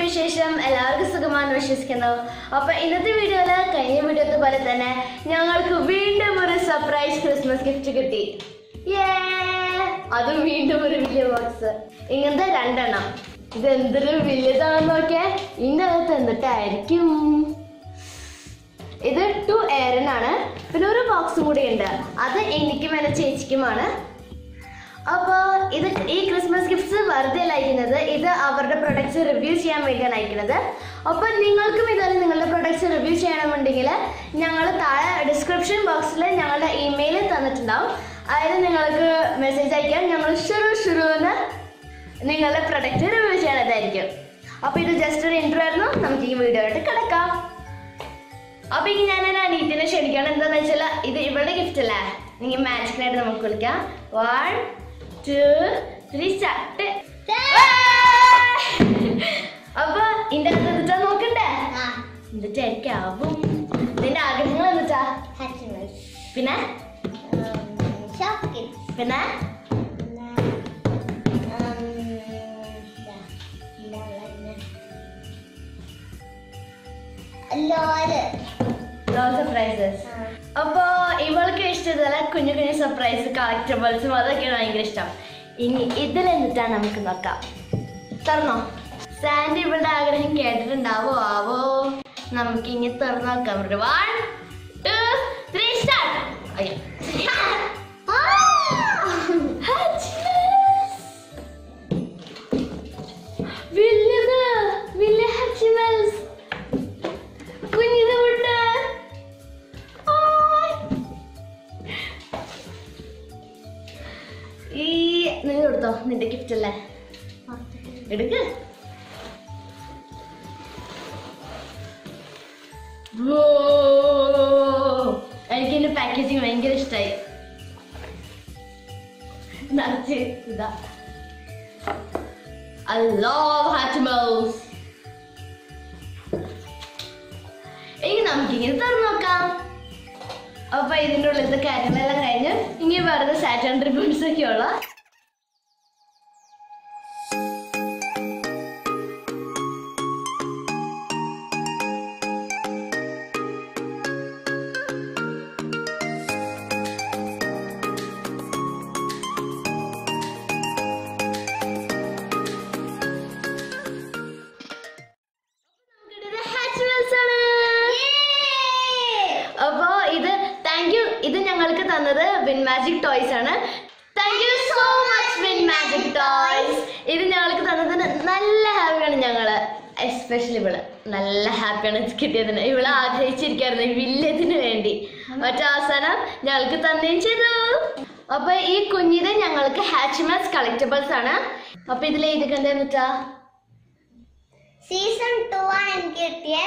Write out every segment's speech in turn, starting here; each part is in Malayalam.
വിശേഷം എല്ലാവർക്കും സുഖമാണെന്ന് വിശ്വസിക്കുന്നു അപ്പൊ ഇന്നത്തെ വീഡിയോയില് കഴിഞ്ഞ വീഡിയോത്തെ പോലെ തന്നെ ഞങ്ങൾക്ക് വീണ്ടും ഒരു സർപ്രൈസ് ക്രിസ്മസ് ഗിഫ്റ്റ് കിട്ടി Yay! അതും വീണ്ടും ഒരു വലിയ ബോക്സ് ഇങ്ങനത്തെ രണ്ടെണ്ണം ഇത് എന്തൊരു വലിയതാണെന്ന് നോക്കിയേ ഇതിൻ്റെ അകത്ത് എന്തിട്ടായിരിക്കും ഇത് ടു എയറിനാണ് പിന്നെ ഒരു ബോക്സും കൂടി ഉണ്ട് അത് എനിക്കും എൻ്റെ ചേച്ചിക്കുമാണ് അപ്പോൾ ഇത് ഈ ക്രിസ്മസ് ഗിഫ്റ്റ്സ് വെറുതെ അല്ല അയക്കുന്നത് ഇത് അവരുടെ പ്രൊഡക്ട്സ് റിവ്യൂ ചെയ്യാൻ വേണ്ടിയാണ് അയക്കുന്നത് അപ്പോൾ നിങ്ങൾക്കും ഇതുപോലെ നിങ്ങളുടെ പ്രൊഡക്ട്സ് റിവ്യൂ ചെയ്യണമെന്നുണ്ടെങ്കിൽ ഞങ്ങൾ താഴെ ഡിസ്ക്രിപ്ഷൻ ബോക്സിൽ ഞങ്ങളുടെ ഇമെയിൽ തന്നിട്ടുണ്ടാവും അതിൽ നിങ്ങൾക്ക് മെസ്സേജ് അയക്കാം ഞങ്ങൾ ഷുറു ഷുറു എന്ന് നിങ്ങളുടെ പ്രൊഡക്റ്റ് റിവ്യൂ ചെയ്യണതായിരിക്കും അപ്പോൾ ഇത് ജസ്റ്റ് ഒരു ഇൻട്രോ ആയിരുന്നു നമുക്ക് ഈ വീഡിയോ ആയിട്ട് കിടക്കാം അപ്പൊ ഇനി ഞാൻ എന്റെ അനീറ്റിനെ ക്ഷണിക്കണം എന്താന്ന് വെച്ചാൽ ഇത് ഇവളുടെ ഗിഫ്റ്റ് അല്ലേ നിങ്ങൾ മാജിക്കിനായിട്ട് നമുക്ക് വിളിക്കാം വൺ ടു ത്രീ സ്റ്റാർട്ട് അപ്പൊ ഇതിന്റെ അകത്ത് എന്നിട്ടാ നോക്കണ്ടേ എന്നിട്ടായിരിക്കും നിന്റെ ആഗ്രഹങ്ങൾ എന്നിട്ടാ പിന്നെ പിന്നെ സർപ്രൈസസ് അപ്പൊ ഇവൾക്ക് ഇഷ്ടമുള്ള കുഞ്ഞു കുഞ്ഞു സർപ്രൈസ് കളക്ടബിൾസും അതൊക്കെയാണ് ഭയങ്കര ഇഷ്ടം ഇനി ഇതിൽ എന്നിട്ടാ നമുക്ക് നോക്കാം തുറന്നോ സാൻഡി ഇവളുടെ ആഗ്രഹം കേട്ടിട്ടുണ്ടാവോ ആവോ നമുക്ക് ഇനി തുറന്നു നോക്കാം ഒരു വൺ ടു ത്രീ സ്റ്റാർട്ട് അയ്യോ വലിയത് വലിയ ഹാച്ചിമൽസ് കുഞ്ഞിത് ഉണ്ട് ഈ നീ കൊടുത്തോ നിന്റെ ഗിഫ്റ്റ് അല്ലേ എടുക്ക് എനിക്ക് എന്റെ പാക്കേജിങ് ഭയങ്കര ഇഷ്ടമായി നിറച്ച് ഇതാ I love Hatchimals. ഇനി നമുക്കിങ്ങനെ തുറന്നു നോക്കാം അപ്പൊ ഇതിന്റെ ഉള്ളിലത്തെ കാര്യങ്ങളെല്ലാം കഴിഞ്ഞ് ഇനി വെറുതെ സാറ്റൻ റിബൺസ് ഒക്കെ ഉള്ള നമുക്കിത് Hatchimals ആണ് അപ്പോ ഇത് താങ്ക് യു ഇത് ഞങ്ങൾക്ക് തന്നത് വിൻ മാജിക് ടോയ്സ് ആണ് thank you so much Win Magic Toys ഇത് ഞങ്ങൾക്ക് തന്നതിന് നല്ല ഹാപ്പിയാണ് ഞങ്ങള് എസ്പെഷ്യലി ഇവള് നല്ല ഹാപ്പിയാണ് ഇത് കിട്ടിയതിന് ഇവള് ആഗ്രഹിച്ചിരിക്കായിരുന്നു ഈ വില്യത്തിന് വേണ്ടി മറ്റേ അവസാനം ഞങ്ങൾക്ക് തന്നെയും ചെയ്തു അപ്പൊ ഈ കുഞ്ഞിത് ഞങ്ങൾക്ക് ഹാച്ചിമാസ് കളക്റ്റബിൾസ് ആണ് അപ്പൊ ഇതിൽ എഴുതി കണ്ടെന്നിട്ടാ സീസൺ ടു ആണ് എനിക്ക് കിട്ടിയ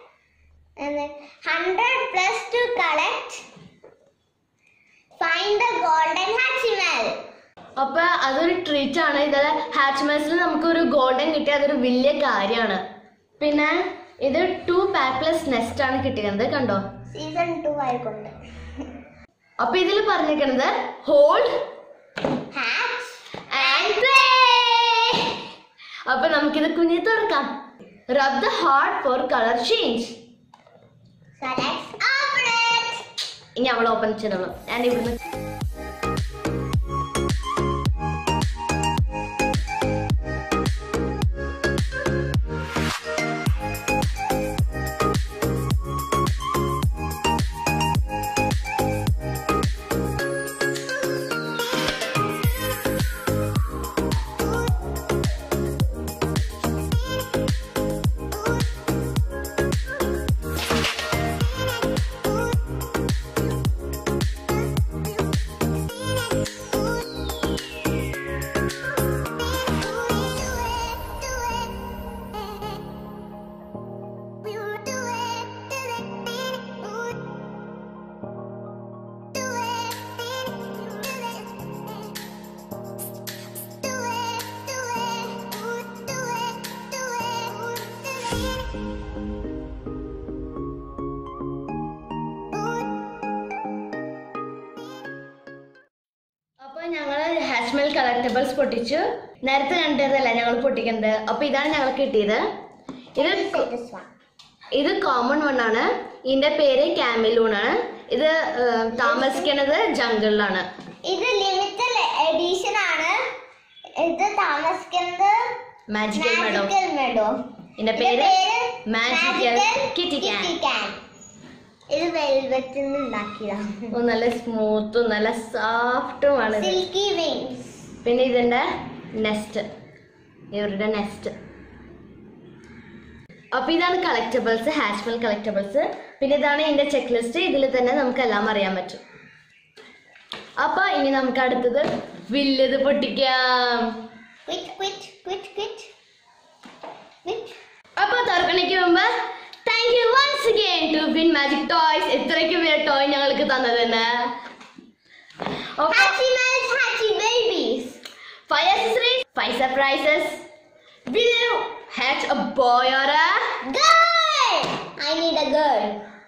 hundred plus to collect find the golden Hatchimal അപ്പൊ അതൊരു ട്രീറ്റ് ആണ് ഇതിലെ ഹാച്ച്മാസിൽ നമുക്ക് ഒരു ഗോൾഡൻ കിട്ടിയ അതൊരു വലിയ കാര്യമാണ് പിന്നെ ഇത് ടു പാക്ലെസ് നെസ്റ്റ് ആണ് കിട്ടിയത് കണ്ടോ സീസൺ ടു ആയിക്കൊണ്ട് അപ്പൊ ഇതിൽ പറഞ്ഞിരിക്കുന്നത് ഹോൾഡ് ഹാച്ച് ആൻഡ് പ്ലേ അപ്പൊ നമുക്കിത് കുഞ്ഞി തുറക്കാം rub the heart for colour change So let's open it. ഇനി അവൾ ഓപ്പൺ ചെയ്തോളൂ ഞാൻ ഇവിടുന്ന് അപ്പൊ ഞങ്ങള് ഹാഷ്മെൽ കളക്ടബിൾസ് പൊട്ടിച്ചു നേരത്തെ കണ്ടതല്ല ഞങ്ങൾ പൊട്ടിക്കുന്നത് അപ്പൊ ഇതാണ് ഞങ്ങൾക്ക് കിട്ടിയത് ഇത് Say this one. ഇത് കോമൺ വൺ ആണ് ഇതിന്റെ പേര് ക്യാമിലൂൺ ആണ് ഇത് ഏർ, താമസിക്കണത് ജംഗിളിലാണ് ഇത് ലിമിറ്റഡ് എഡിഷൻ ആണ് ഇത് താമസിക്കുന്നത് മാജിക്കൽ മെഡോ മാജിക്കൽ മെഡോ ഇതിന്റെ പേര് മാജിക്കൽ കിറ്റി ക്യാൻ ഇത് വെൽവെറ്റിൽ നിന്ന് ഉണ്ടാക്കിയതാണ് ഓ, നല്ല സ്മൂത്തും നല്ല സോഫ്റ്റുമാണ് ഇത് സിൽക്കി വിങ്സ് പിന്നെ ഇതിന്റെ നെസ്റ്റ് ഇവരുടെ നെസ്റ്റ് അപ്പൊ ഇതാണ് കളക്റ്റബിൾസ് ഹാഷ്മൽ കളക്റ്റബിൾസ് പിന്നെ ഇതാണ് ഇതിന്റെ ചെക്ക് ലിസ്റ്റ് ഇതിൽ തന്നെ നമുക്ക് എല്ലാം അറിയാൻ പറ്റും അപ്പൊ ഇനി നമുക്ക് അടുത്തത് വില്ലത് പൊട്ടിക്കാം ക്വിറ്റ് ക്വിറ്റ് ക്വിറ്റ് ക്വിറ്റ് ക്വിറ്റ് അപ്പൊ തുറക്കണയ്ക്ക് മുമ്പ് thank you once again to Win Magic Toys ഇത്രയ്ക്ക് വലിയ ടോയ് ഞങ്ങൾക്ക് തന്നതിന് Hatchimals, Hatchy babies. ഫൈവ് accessories, five surprises. Will you hatch a boy or a Girl! I need a girl.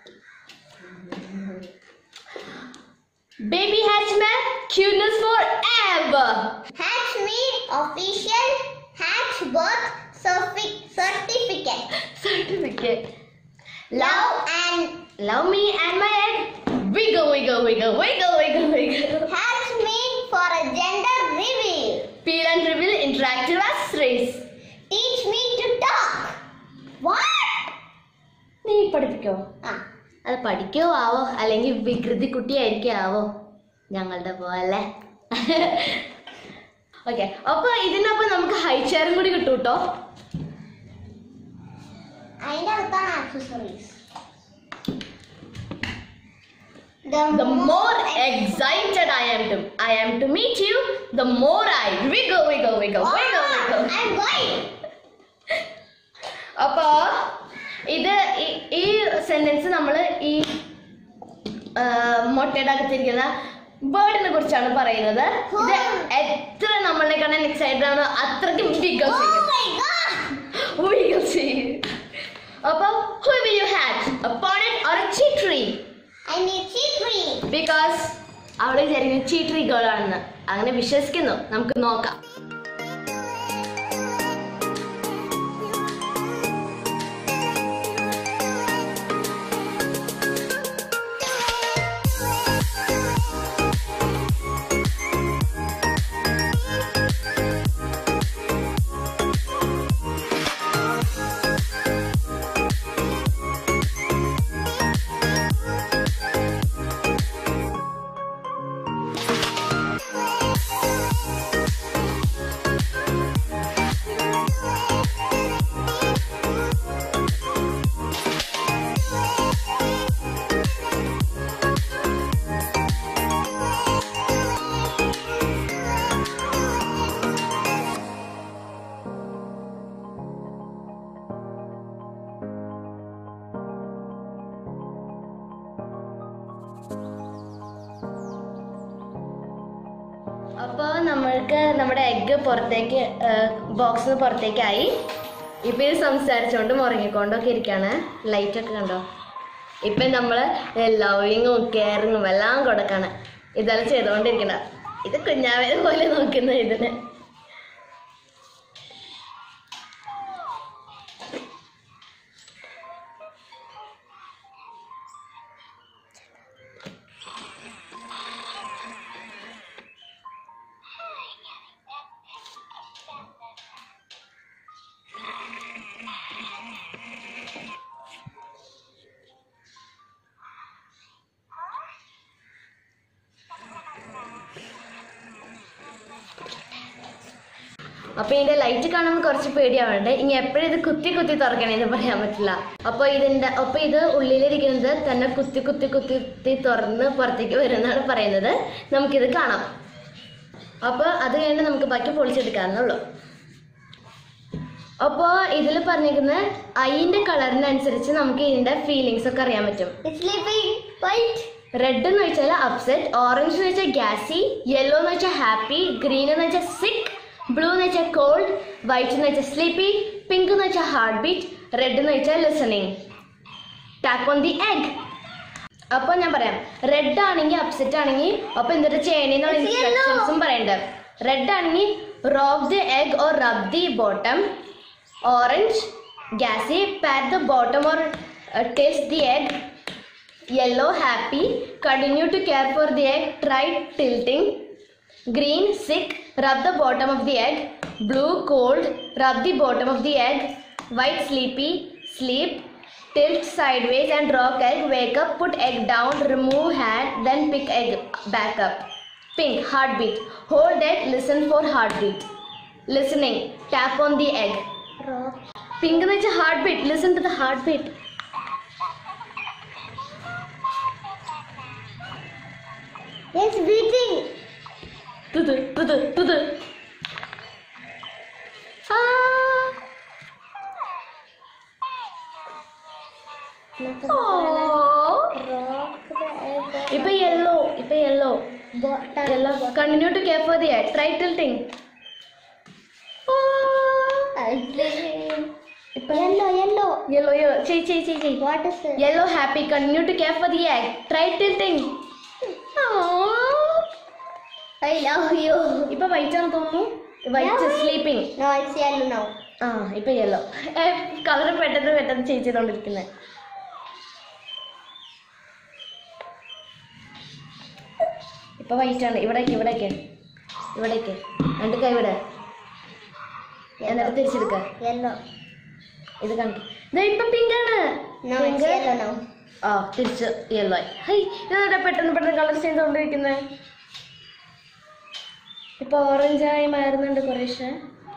baby hatchman? Cuteness forever. Hatch me official hatch birth certi- certificate. Certificate. Love Love, and love me and my egg. Wiggle, wiggle, wiggle, wiggle, wiggle, wiggle. hatch me for a gender reveal. Peel and reveal interactive accessories. Teach me to talk. What? നീ പഠിപ്പിക്കോ Ah, അത് പഠിക്കോ ആവോ അല്ലെങ്കിൽ വികൃതി കുട്ടിയായിരിക്കും ആവോ ഞങ്ങളുടെ പോലെ ഓക്കെ അപ്പൊ ഇതിനൊപ്പം നമുക്ക് ഹൈ ചെയറും കൂടി കിട്ടും കേട്ടോ അതിന്റെ അകത്താണ് accessories. The, The more excited I am to I am to meet you, the more I wiggle, wiggle, wiggle, wiggle, wiggle. Ah, I'm going. അപ്പൊ ഇത് ഈ- ഈ സെന്റൻസ് നമ്മൾ ഈ ആ, മുട്ടയുടെ അകത്തിരിക്കുന്ന ബേർഡിനെ കുറിച്ചാണ് പറയുന്നത് ഇത് എത്ര നമ്മളെ കാണാൻ എക്സൈറ്റഡ് ആണോ അത്രയ്ക്കും വിഗൽ Oh ചെയ്യും my god! വിഗൽ ചെയ്യും അപ്പൊ who will you hatch a bonnet or a chitri I need chitri. Because അവളെ വിചാരിക്കുന്നത് ചീട്രി ഗേൾ ആണെന്ന് അങ്ങനെ വിശ്വസിക്കുന്നു നമുക്ക് നോക്കാം അപ്പോൾ നമ്മൾക്ക് നമ്മുടെ എഗ്ഗ് പുറത്തേക്ക് ബോക്സിൽ നിന്ന് പുറത്തേക്കായി ഇപ്പം ഇത് സംസാരിച്ചുകൊണ്ടും ഉറങ്ങിക്കൊണ്ടൊക്കെ ഇരിക്കുകയാണ് ലൈറ്റൊക്കെ കണ്ടോ ഇപ്പം നമ്മൾ ലവിങ്ങും കെയറിങ്ങും എല്ലാം കൊടുക്കാണ് ഇതെല്ലാം ചെയ്തുകൊണ്ടിരിക്കണ ഇത് കുഞ്ഞാവേനെ പോലെ നോക്കുന്ന ഇതിന് അപ്പൊ ഇതിന്റെ ലൈറ്റ് കാണുമ്പോൾ കുറച്ച് പേടിയാവുന്നുണ്ട് ഇനി എപ്പോഴും ഇത് കുത്തി കുത്തി തുറക്കണേന്ന് പറയാൻ പറ്റില്ല അപ്പൊ ഇതിന്റെ അപ്പൊ ഇത് ഉള്ളിലിരിക്കുന്നത് തന്നെ കുത്തി കുത്തി കുത്തി കുത്തി തുറന്ന് പുറത്തേക്ക് വരുമെന്നാണ് പറയുന്നത് നമുക്കിത് കാണാം അപ്പൊ അത് കഴിഞ്ഞ് നമുക്ക് ബാക്കി പൊളിച്ചെടുക്കാവുന്നുള്ളൂ അപ്പോൾ ഇതിൽ പറഞ്ഞിരിക്കുന്നത് ഐന്റെ കളറിനനുസരിച്ച് നമുക്ക് ഇതിന്റെ ഫീലിങ്സ് ഒക്കെ അറിയാൻ പറ്റും It's sleeping. White. റെഡ് എന്ന് വെച്ചാൽ അപ്സെറ്റ് ഓറഞ്ച് എന്ന് വെച്ചാൽ ഗ്യാസി യെല്ലോ എന്ന് വെച്ചാൽ ഹാപ്പി ഗ്രീൻ എന്ന് വെച്ചാൽ സിക്ക് ബ്ലൂ എന്ന് വെച്ചാൽ കോൾഡ് വൈറ്റ് എന്ന് വെച്ചാൽ സ്ലീപ്പി പിങ്ക് എന്ന് വെച്ചാൽ ഹാർട്ട് ബീറ്റ് റെഡ് എന്ന് വെച്ചാൽ listening tap on the egg അപ്പോൾ ഞാൻ പറയാം റെഡ് ആണെങ്കിൽ അപ്സെറ്റ് ആണെങ്കിൽ അപ്പോൾ എന്തൊരു ചെയ്യണമെന്നുള്ള It's yellow. ഇൻസ്ട്രക്ഷൻസും പറയുന്നുണ്ട് റെഡ് ആണെങ്കിൽ rub the egg or rub the bottom orange gassy pat the bottom or uh, taste the egg yellow happy continue to care for the egg try tilting green sick rub the bottom of the egg blue cold rub the bottom of the egg white sleepy sleep tilt sideways and rock egg wake up put egg down remove hand then pick egg back up pink heartbeat hold it listen for heartbeat listening tap on the egg pink എന്ന് വെച്ചാൽ heart beat listen to the heart beat It's beating. തുത് തുത് തുത് ആ ഓ ഇപ്പൊ യെല്ലോ ഇപ്പൊ yellow yellow continue to care for the egg try tilting ഇപ്പൊ Yellow, yellow. യെല്ലോ യെല്ലോ ചെയ് ചെയ് ചെയ് ചെയ് What is it? Yellow happy continue to care for the egg try tilting I love you. ഇപ്പൊ വൈറ്റ് ആണെന്ന് തോന്നുന്നു white Yeah. Sleeping No, it's yellow now. ആ ഇപ്പൊ യെല്ലോ കളർ പെട്ടെന്ന് പെട്ടെന്ന് ചേഞ്ച് ചെയ്തോണ്ടിരിക്കുന്നത് ഇപ്പൊ വൈറ്റ് ആണ് ഇവിടേക്ക് ഇവിടേക്ക് ഇവിടേക്ക് രണ്ട് കൈ ഇവിടെ എന്നിട്ട് തിരിച്ചെടുക്ക Yellow. ഇത് കാണിക്ക ദേ ഇപ്പൊ പിങ്ക് ആണ് No, it's Pink. yellow now. ആ തിരിച്ച് യെല്ലോ ആയി ഹൈ ഇതെന്താ പെട്ടെന്ന് പെട്ടെന്ന് കളർ ചെയ്തോണ്ടിരിക്കുന്നത് ഇപ്പൊ ഓറഞ്ച് ആയി മാറുന്നുണ്ട് കുറേശ്ശെ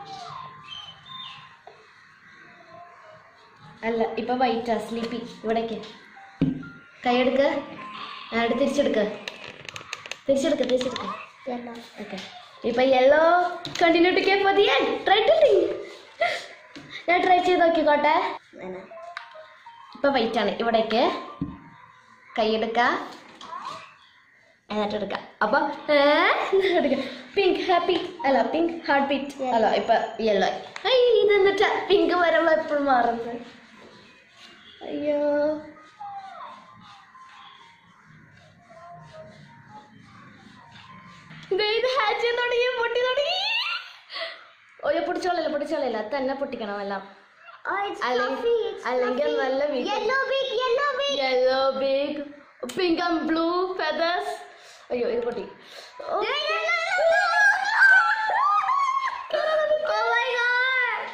അല്ല ഇപ്പൊ വൈറ്റാ സ്ലീപ്പി ഇവിടേക്ക് കൈയെടുക്ക എന്നിട്ട് തിരിച്ചെടുക്ക തിരിച്ചെടുക്ക തിരിച്ചെടുക്ക Yellow. ഓക്കെ ഇപ്പൊ yellow continue to care for the egg try to think ഞാൻ ട്രൈ ചെയ്ത് നോക്കിക്കോട്ടെ Mana? ഇപ്പൊ വൈറ്റ് ആണ് ഇവിടേക്ക് കൈയെടുക്ക എന്നിട്ട് എടുക്ക അപ്പൊ പിങ്ക് ഹാപ്പി അല്ല പിങ്ക് ഹാർട്ട് ബീറ്റ് അല്ല ഇപ്പൊ യെല്ലോ ഐ ഇത് എന്നിട്ടാ പിങ്ക് വരുമ്പോ എപ്പോഴും മാറുന്നത് അയ്യോ ദേ ഇത് hatch ചെയ്യാൻ തുടങ്ങി പൊട്ടി തുടങ്ങി ഓയോ പൊട്ടിച്ചോളല്ല പൊട്ടിച്ചോളല്ല തന്നെ പൊട്ടിക്കണം എല്ലാം Oh, it's Alling- fluffy. It's അല്ലെങ്കിൽ fluffy. നല്ല വീക്ക് Yellow big, yellow big. Yellow big pink and blue feathers അയ്യോ ഇത് പൊട്ടി Oh my god.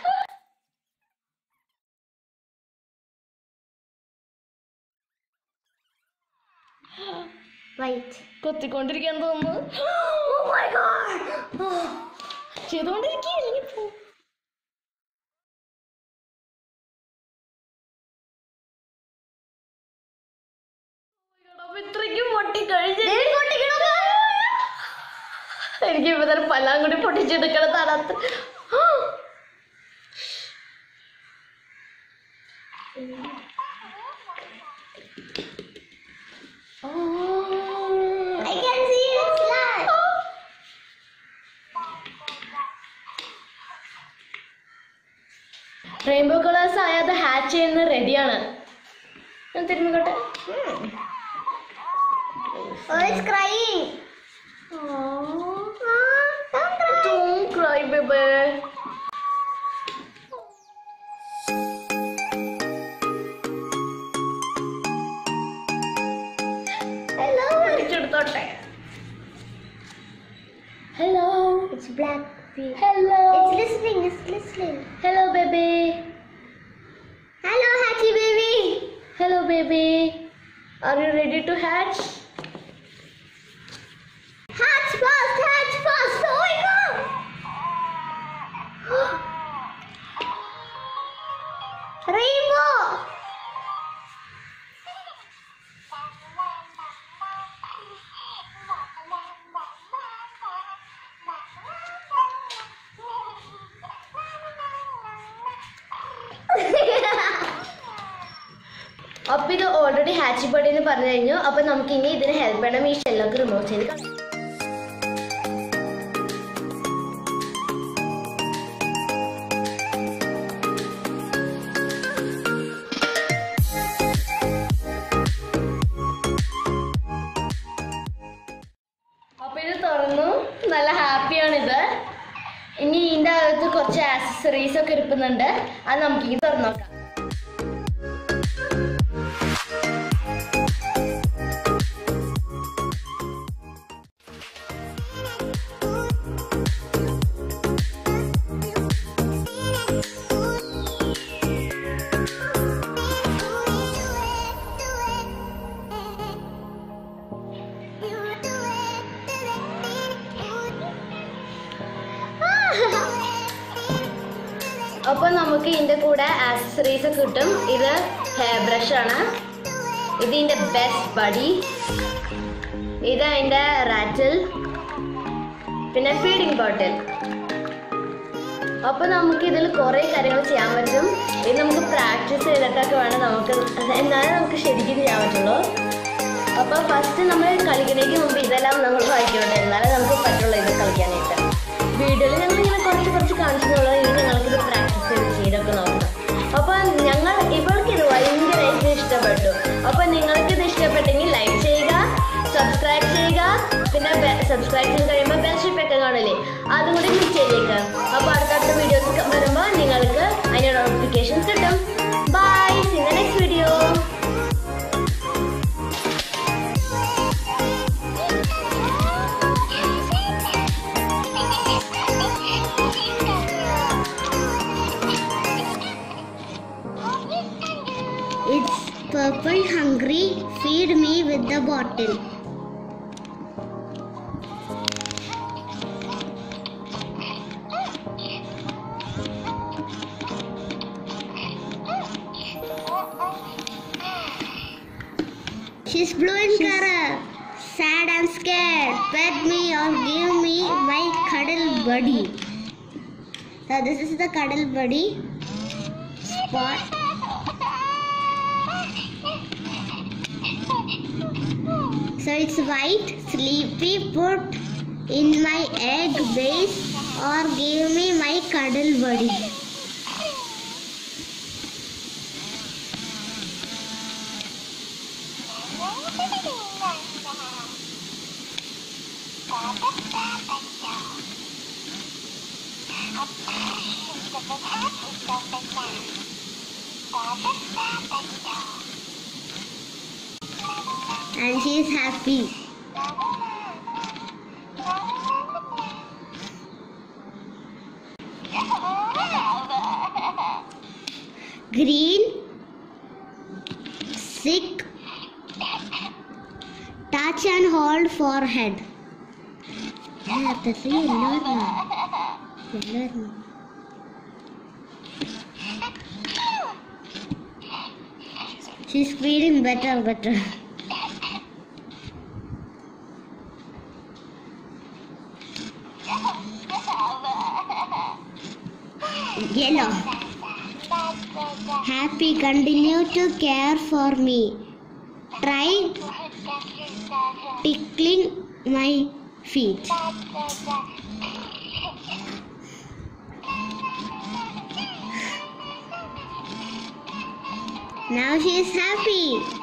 White. കൊത്തിക്കൊണ്ടിരിക്കാൻ തോന്നുന്നു Oh my god. ചെയ്തുകൊണ്ടിരിക്കുകയല്ലെങ്കിൽ പോ ഇത്രയ്ക്കും പൊട്ടി കഴിഞ്ഞു എനിക്ക് ഇപ്പൊ തന്നെ പല്ലാം കൂടി പൊട്ടിച്ചെടുക്കണം തടത്ത് I can see it slide. Rainbow colours ആയ അത് ഹാച്ച് ചെയ്യുന്ന റെഡിയാണ് ഞാൻ തിരുമ്മിക്കോട്ടെ Oh, it's crying. Oh, don't cry. Don't cry, baby. Hello. പിടിച്ചെടുത്തോട്ടെ hello It's black. bee. Hello It's listening. It's listening. Hello baby Hello, Hatchy baby. Hello baby are you ready to hatch Hatch fast. Hatch fast. Oh my god. Rainbow. അപ്പൊ ഇത് ഓൾറെഡി ഹാച്ചി ബോഡി എന്ന് പറഞ്ഞു കഴിഞ്ഞു അപ്പൊ നമുക്ക് ഇനി ഇതിന് ഹെൽപ്പ് ചെയ്യണം ഈ ഷെല്ലൊക്കെ റിമൂവ് ചെയ്ത് കളയാം. അപ്പൊ ഇത് തുറന്നു നല്ല ഹാപ്പിയാണ് ഇത് ഇനി ഇതിന്റെ അകത്ത് കുറച്ച് ആക്സസറീസ് ഒക്കെ ഇരിപ്പ് കൊടുക്കുന്നുണ്ട് അത് നമുക്ക് ഇനി തുറന്നു നോക്കാം അപ്പൊ നമുക്ക് ഇതിന്റെ കൂടെ ആക്സസറീസ് കിട്ടും ഇത് ഹെയർ ബ്രഷ് ആണ് ഇത് ഇതിന്റെ ബെസ്റ്റ് ബഡി ഇത് അതിന്റെ റാറ്റിൽ പിന്നെ ഫീഡിംഗ് ബോട്ടിൽ അപ്പൊ നമുക്ക് ഇതിൽ കുറെ കാര്യങ്ങൾ ചെയ്യാൻ പറ്റും ഇത് നമുക്ക് പ്രാക്ടീസ് ചെയ്തിട്ടൊക്കെ വേണം നമുക്ക് എന്നാലേ നമുക്ക് ശരിക്കും ചെയ്യാൻ പറ്റുള്ളൂ അപ്പൊ ഫസ്റ്റ് നമ്മൾ കളിക്കുന്നതിന് മുമ്പ് ഇതെല്ലാം നമ്മൾ വായിക്കോട്ടെ എന്നാലേ നമുക്ക് പറ്റുള്ളൂ ഇത് കളിക്കാനായിട്ട് വീഡിയോയിൽ ഞങ്ങൾ ഇങ്ങനെ കുറച്ച് കുറച്ച് കാണിച്ചിട്ടുള്ളൂ ഇനി ഞങ്ങൾക്ക് ഇത് പ്രാക്ടീസ് ചെയ്ത് ചെയ്തൊക്കെ നോക്കണം അപ്പൊ ഞങ്ങൾ ഇവൾക്ക് ഇത് ഭയങ്കരമായിട്ട് ഇഷ്ടപ്പെട്ടു അപ്പൊ നിങ്ങൾക്ക് ഇത് ഇഷ്ടപ്പെട്ടെങ്കിൽ ലൈക്ക് ചെയ്യുക സബ്സ്ക്രൈബ് ചെയ്യുക പിന്നെ സബ്സ്ക്രൈബ് ചെയ്ത് കഴിയുമ്പോൾ ബെൽ ഷിപ്പ് ഒക്കെ കാണില്ലേ അതും കൂടി ക്ലിക്ക് ചെയ്തേക്കുക അപ്പൊ അടുത്തടുത്ത വീഡിയോസ് വരുമ്പോൾ നിങ്ങൾക്ക് അതിന്റെ നോട്ടിഫിക്കേഷൻസ് കിട്ടും bye see next video It's purple hungry. Feed me with the bottle. She's blue in color. Sad and scared. Pet me or give me my cuddle buddy. So this is the cuddle buddy. Spot. So it's white, sleepy, put in my egg base or give me my cuddle buddy. And she is happy. Green, sick, touch and hold forehead. Yeah, that's a yellow one. Yellow one. She's feeling better, better. Yellow. Happy, continue to care for me. Try tickling my feet. Now she is happy.